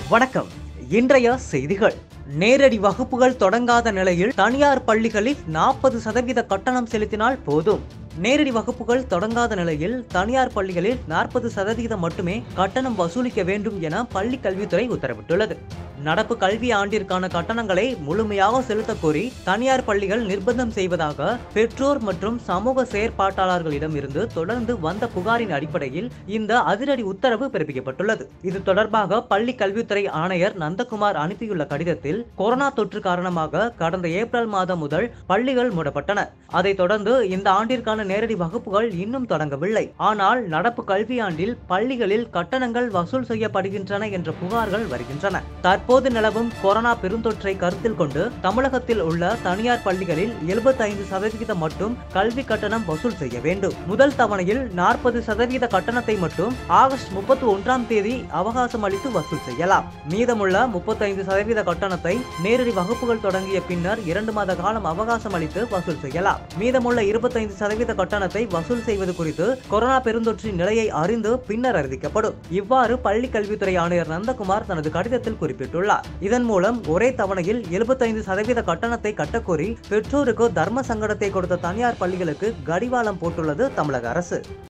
வணக்கம் இன்றைய செய்திகள் நேரடி வகுப்புகள் தொடங்காத நிலையில் தனியார் பள்ளிகளில் நாற்பது சதவீத கட்டணம் செலுத்தினால் போதும் நேரடி வகுப்புகள் தொடங்காத நிலையில் தனியார் பள்ளிகளில் நாற்பது சதவீதம் மட்டுமே கட்டணம் வசூலிக்க வேண்டும் என பள்ளி கல்வித்துறை உத்தரவிட்டுள்ளது நடப்பு கல்வி ஆண்டிற்கான கட்டணங்களை முழுமையாக செலுத்தக் கோரி தனியார் பள்ளிகள் நிர்பந்தம் செய்வதாக பெற்றோர் மற்றும் சமூக செயற்பாட்டாளர்களிடம் இருந்து தொடர்ந்து வந்த புகாரின் அடிப்படையில் இந்த அதிரடி உத்தரவு பிறப்பிக்கப்பட்டுள்ளது இது தொடர்பாக பள்ளி கல்வித்துறை ஆணையர் நந்தகுமார் அனுப்பியுள்ள கடிதத்தில் கொரோனா தொற்று காரணமாக கடந்த ஏப்ரல் மாதம் முதல் பள்ளிகள் மூடப்பட்டன அதைத் தொடர்ந்து இந்த ஆண்டிற்கான நேரடி வகுப்புகள் இன்னும் தொடங்கவில்லை ஆனால் நடப்பு கல்வியாண்டில் பள்ளிகளில் கட்டணங்கள் வசூல் செய்யப்படுகின்றன என்ற புகார்கள் வருகின்றன தற்போது நிலவும் கொரோனா பெருந்தொற்றை கருத்தில் கொண்டு தமிழகத்தில் உள்ள தனியார் பள்ளிகளில் 75% சதவிகிதம் மட்டும் கல்வி கட்டணம் வசூல் செய்ய வேண்டும் முதல் தவணையில் நாற்பது சதவீத கட்டணத்தை மட்டும் ஆகஸ்ட் முப்பத்தி ஒன்றாம் தேதி அவகாசம் அளித்து வசூல் செய்யலாம் மீதமுள்ள 35% சதவீத கட்டணத்தை நேரடி வகுப்புகள் தொடங்கிய பின்னர் இரண்டு மாத காலம் அவகாசம் அளித்து வசூல் செய்யலாம் மீதமுள்ள 25% சதவீத கட்டணத்தை வசூல் செய்வது குறித்து கொரோனா பெருந்தொற்றின் நிலையை அறிந்து பின்னர் அறிவிக்கப்படும் இவ்வாறு பள்ளி கல்வித்துறை ஆணையர் நந்தகுமார் தனது கடிதத்தில் குறிப்பிட்டுள்ளார் இதன் மூலம் ஒரே தவணையில் 75% சதவீத கட்டணத்தை கட்டக்கோரி பெற்றோருக்கு தர்ம சங்கடத்தை கொடுத்த தனியார் பள்ளிகளுக்கு கடிவாளம் போட்டுள்ளது தமிழக அரசு